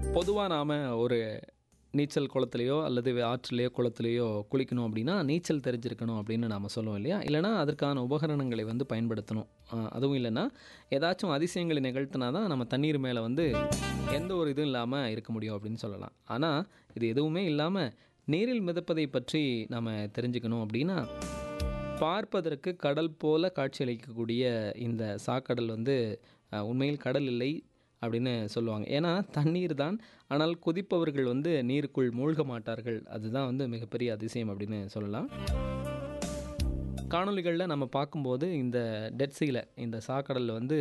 பொதுவா நாம ஒரு நீச்சல் குளத்துலயோ அல்லது ஆற்றிலேயோ குளத்துலயோ குளிக்கணும் அப்படின்னா நீச்சல் தெரிஞ்சிருக்கணும் அப்படின்னு நாம சொல்லுவோம் இல்லையா இல்லைனா அதற்கான உபகரணங்களை வந்து பயன்படுத்தணும் அஹ் அதுவும் இல்லைன்னா ஏதாச்சும் அதிசயங்களை நிகழ்த்தினா தான் நம்ம தண்ணீர் மேலே வந்து எந்த ஒரு இதுவும் இல்லாமல் இருக்க முடியும் அப்படின்னு சொல்லலாம் ஆனால் இது எதுவுமே இல்லாமல் நீரில் மிதப்பதை பற்றி நாம் தெரிஞ்சுக்கணும் அப்படின்னா பார்ப்பதற்கு கடல் போல காட்சியளிக்கக்கூடிய இந்த சாக்கடல் வந்து அஹ், உண்மையில் கடல் இல்லை அப்படின்னு சொல்லுவாங்க ஏன்னா தண்ணீர் தான் ஆனால் குதிப்பவர்கள் வந்து நீருக்குள் மூழ்க மாட்டார்கள் அதுதான் வந்து மிகப்பெரிய அதிசயம் அப்படின்னு சொல்லலாம் காணொளிகளில் நம்ம பார்க்கும்போது இந்த டெட் சீல இந்த சாக்கடலில் வந்து